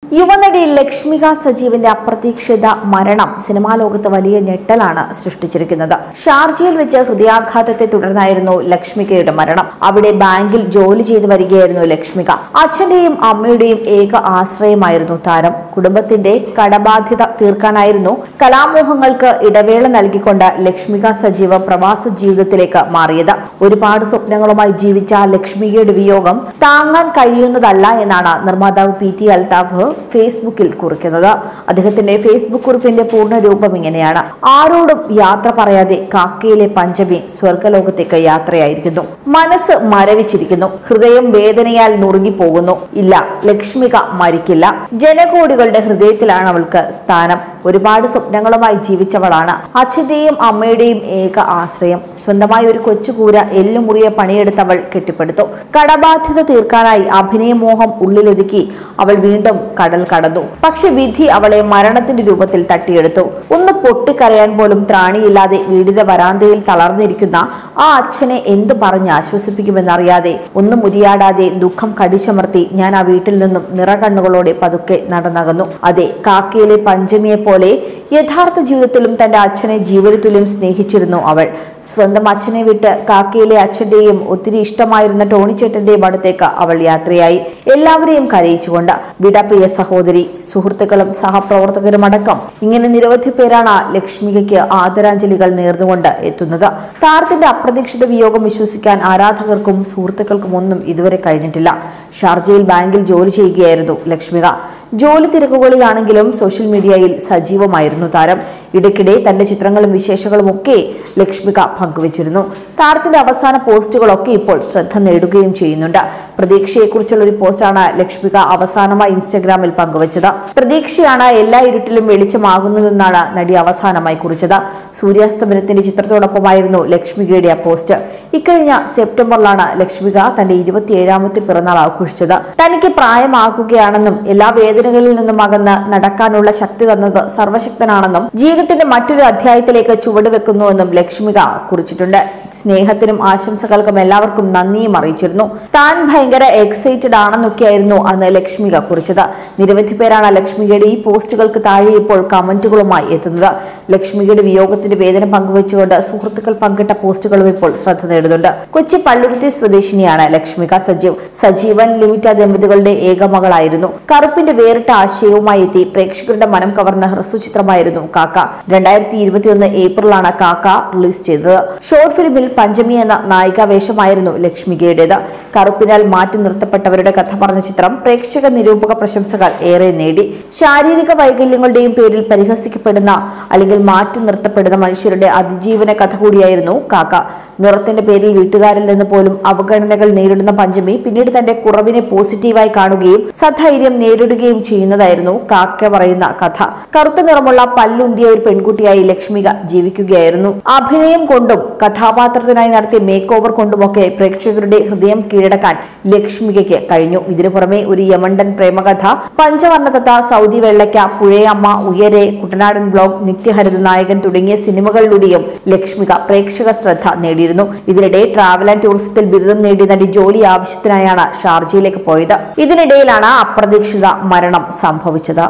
യുവനടി ലക്ഷ്മിക സജീവിന്റെ അപ്രതീക്ഷിത മരണം സിനിമാ ലോകത്ത് വലിയ ഞെട്ടലാണ് സൃഷ്ടിച്ചിരിക്കുന്നത് ഷാർജയിൽ വെച്ച് ഹൃദയാഘാതത്തെ തുടർന്നായിരുന്നു ലക്ഷ്മികയുടെ മരണം അവിടെ ബാങ്കിൽ ജോലി ചെയ്തു വരികയായിരുന്നു ലക്ഷ്മിക അച്ഛന്റെയും അമ്മയുടെയും ഏക ആശ്രയമായിരുന്നു താരം കുടുംബത്തിന്റെ കടബാധ്യത തീർക്കാനായിരുന്നു കലാമോഹങ്ങൾക്ക് ഇടവേള നൽകിക്കൊണ്ട് ലക്ഷ്മിക സജീവ് പ്രവാസ ജീവിതത്തിലേക്ക് മാറിയത് ഒരുപാട് സ്വപ്നങ്ങളുമായി ജീവിച്ച ലക്ഷ്മികയുടെ വിയോഗം താങ്ങാൻ കഴിയുന്നതല്ല എന്നാണ് നിർമ്മാതാവ് പി ടി അൽതാഫ് ഫേസ്ബുക്കിൽ കുറിക്കുന്നത് അദ്ദേഹത്തിന്റെ ഫേസ്ബുക്ക് കുറിപ്പിന്റെ പൂർണ്ണ രൂപം ഇങ്ങനെയാണ് ആരോടും യാത്ര പറയാതെ കാക്കയിലെ പഞ്ചമി സ്വർഗലോകത്തേക്ക് യാത്രയായിരിക്കുന്നു മനസ്സ് മരവിച്ചിരിക്കുന്നു ഹൃദയം വേദനയാൽ നുറുങ്ങിപ്പോകുന്നു ഇല്ല ലക്ഷ്മിക മരിക്കില്ല ജനകോടികളുടെ ഹൃദയത്തിലാണ് അവൾക്ക് സ്ഥാനം ഒരുപാട് സ്വപ്നങ്ങളുമായി ജീവിച്ചവളാണ് അച്ഛന്റെയും അമ്മയുടെയും ഏക ആശ്രയം സ്വന്തമായി ഒരു കൊച്ചുകൂര എല്ലുമുറിയെ പണിയെടുത്തവൾ കെട്ടിപ്പടുത്തു കടബാധ്യത തീർക്കാനായി അഭിനയമോഹം ഉള്ളിലൊതുക്കി അവൾ വീണ്ടും കടൽ കടന്നു പക്ഷെ വിധി അവളെ മരണത്തിന്റെ രൂപത്തിൽ തട്ടിയെടുത്തു ഒന്ന് പൊട്ടിക്കരയാൻ പോലും ത്രാണിയില്ലാതെ വീടിന്റെ വരാന്തയിൽ തളർന്നിരിക്കുന്ന ആ അച്ഛനെ എന്തു പറഞ്ഞ് ആശ്വസിപ്പിക്കുമെന്നറിയാതെ ഒന്നും മുരിയാടാതെ ദുഃഖം കടിച്ചമർത്തി ഞാൻ ആ വീട്ടിൽ നിന്നും നിറകണ്ണുകളോടെ പതുക്കെ നടന്നകന്നു അതെ കാക്കയിലെ പഞ്ചമിയെ പോലെ യഥാർത്ഥ ജീവിതത്തിലും തന്റെ അച്ഛനെ ജീവനത്തുല്യം സ്നേഹിച്ചിരുന്നു അവൾ സ്വന്തം അച്ഛനെ വിട്ട് കാക്കയിലെ അച്ഛന്റെയും ഒത്തിരി ഇഷ്ടമായിരുന്ന ടോണിച്ചേട്ടന്റെയും അടുത്തേക്ക് അവൾ യാത്രയായി എല്ലാവരെയും കരയിച്ചുകൊണ്ട് വിട പ്രിയ സഹോദരി സുഹൃത്തുക്കളും സഹപ്രവർത്തകരും അടക്കം ഇങ്ങനെ നിരവധി പേരാണ് ലക്ഷ്മികയ്ക്ക് ആദരാഞ്ജലികൾ നേർന്നുകൊണ്ട് എത്തുന്നത് താരത്തിന്റെ അപ്രതീക്ഷിത വിയോഗം വിശ്വസിക്കാൻ ആരാധകർക്കും സുഹൃത്തുക്കൾക്കും ഒന്നും ഇതുവരെ കഴിഞ്ഞിട്ടില്ല ഷാർജയിൽ ബാങ്കിൽ ജോലി ചെയ്യുകയായിരുന്നു ലക്ഷ്മിക ജോലി തിരക്കുകളിലാണെങ്കിലും സോഷ്യൽ മീഡിയയിൽ സജീവമായിരുന്നു താരം ഇടയ്ക്കിടെ തന്റെ ചിത്രങ്ങളും വിശേഷങ്ങളും ഒക്കെ ലക്ഷ്മിക പങ്കുവച്ചിരുന്നു താരത്തിന്റെ അവസാന പോസ്റ്റുകളൊക്കെ ഇപ്പോൾ ശ്രദ്ധ നേടുകയും ചെയ്യുന്നുണ്ട് പ്രതീക്ഷയെക്കുറിച്ചുള്ള ഒരു പോസ്റ്റാണ് ലക്ഷ്മിക അവസാനമായി ഇൻസ്റ്റഗ്രാമിൽ പങ്കുവച്ചത് പ്രതീക്ഷയാണ് എല്ലാ ഇരുട്ടിലും വെളിച്ചമാകുന്നതെന്നാണ് നടി അവസാനമായി കുറിച്ചത് സൂര്യാസ്തമനത്തിന്റെ ചിത്രത്തോടൊപ്പമായിരുന്നു ലക്ഷ്മികയുടെ ആ പോസ്റ്റ് ഇക്കഴിഞ്ഞ സെപ്റ്റംബറിലാണ് ലക്ഷ്മിക തന്റെ ഇരുപത്തിയേഴാമത്തെ പിറന്നാൾ ആഘോഷിച്ചത് തനിക്ക് പ്രായമാകുകയാണെന്നും എല്ലാ വേദനകളിൽ നിന്നും അകന്ന് നടക്കാനുള്ള ശക്തി തന്നത് സർവശക്തനാണെന്നും ജീവിതത്തിന്റെ മറ്റൊരു അധ്യായത്തിലേക്ക് ചുവടുവെക്കുന്നുവെന്നും ലക്ഷ്മിക കുറിച്ചിട്ടുണ്ട് സ്നേഹത്തിനും ആശംസകൾക്കും എല്ലാവർക്കും നന്ദിയും അറിയിച്ചിരുന്നു താൻ ഭയങ്കര എക്സൈറ്റഡ് ആണെന്നൊക്കെയായിരുന്നു അന്ന് ലക്ഷ്മിക കുറിച്ചത് നിരവധി പേരാണ് ലക്ഷ്മികയുടെ ഈ പോസ്റ്റുകൾക്ക് താഴെ ഇപ്പോൾ കമന്റുകളുമായി എത്തുന്നത് ലക്ഷ്മികയുടെ വിയോഗത്തിന്റെ വേദന പങ്കുവച്ചുകൊണ്ട് സുഹൃത്തുക്കൾ പങ്കിട്ട പോസ്റ്റുകളും ഇപ്പോൾ ശ്രദ്ധ നേടുന്നുണ്ട് കൊച്ചി പള്ളുരുത്തി സ്വദേശിനിയാണ് ലക്ഷ്മിക സജീവ് സജീവൻ ലിമിറ്റ ദമ്പതികളുടെ ഏക മകളായിരുന്നു കറുപ്പിന്റെ വേറിട്ട ആശയവുമായി എത്തി പ്രേക്ഷകരുടെ മനം കവർന്ന ഹ്രസ്വചിത്രമായിരുന്നു കാക്ക രണ്ടായിരത്തി ഇരുപത്തിയൊന്ന് ഏപ്രിലാണ് കാക്ക റിലീസ് ചെയ്തത് ഷോർട്ട് ഫിലിമിൽ പഞ്ചമി എന്ന നായികാ വേഷമായിരുന്നു ലക്ഷ്മികയുടേത് കറുപ്പിനാൽ മാറ്റി നിർത്തപ്പെട്ടവരുടെ കഥ പറഞ്ഞ ചിത്രം പ്രേക്ഷക നിരൂപക പ്രശംസകൾ ഏറെ നേടി ശാരീരിക വൈകല്യങ്ങളുടെയും പേരിൽ പരിഹസിക്കപ്പെടുന്ന അല്ലെങ്കിൽ മാറ്റി നിർത്തപ്പെടുന്ന മനുഷ്യരുടെ അതിജീവന കഥ കൂടിയായിരുന്നു കാക്ക നിറത്തിന്റെ പേരിൽ വീട്ടുകാരിൽ നിന്ന് പോലും അവഗണനകൾ നേരിടുന്ന പഞ്ചമി പിന്നീട് തന്റെ കുറവിനെ പോസിറ്റീവായി കാണുകയും സധൈര്യം നേരിടുകയും ചെയ്യുന്നതായിരുന്നു കാക്ക പറയുന്ന കഥ കറുത്ത നിറമുള്ള പല്ലുന്തിയ ഒരു പെൺകുട്ടിയായി ലക്ഷ്മിക ജീവിക്കുകയായിരുന്നു അഭിനയം കൊണ്ടും കഥാപാത്രത്തിനായി നടത്തിയ മേക്ക് ഓവർ കൊണ്ടുമൊക്കെ പ്രേക്ഷകരുടെ ഹൃദയം കീഴടക്കാൻ ലക്ഷ്മികയ്ക്ക് കഴിഞ്ഞു ഇതിനു പുറമെ ഒരു യമണ്ടൻ പ്രേമകഥ പഞ്ചവർണ്ണതത്ത സൗദി വെള്ളയ്ക്ക പുഴയമ്മ ഉയരെ കുട്ടനാടൻ ബ്ലോഗ് നിത്യഹരിത നായകൻ തുടങ്ങിയ സിനിമകളിലൂടെയും ലക്ഷ്മിക പ്രേക്ഷക ശ്രദ്ധ നേടിയിരുന്നു ഇതിനിടെ ട്രാവൽ ആൻഡ് ടൂറിസത്തിൽ ബിരുദം നേടിയ നടി ജോലി ആവശ്യത്തിനായാണ് ഷാർജയിലേക്ക് പോയത് ഇതിനിടയിലാണ് അപ്രതീക്ഷിത മരണം സംഭവിച്ചത്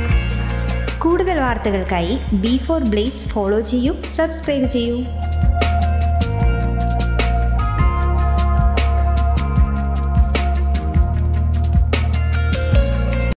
കൂടുതൽ വാർത്തകൾക്കായി ബി ഫോർ ബ്ലേസ് ഫോളോ ചെയ്യൂ സബ്സ്ക്രൈബ് ചെയ്യൂ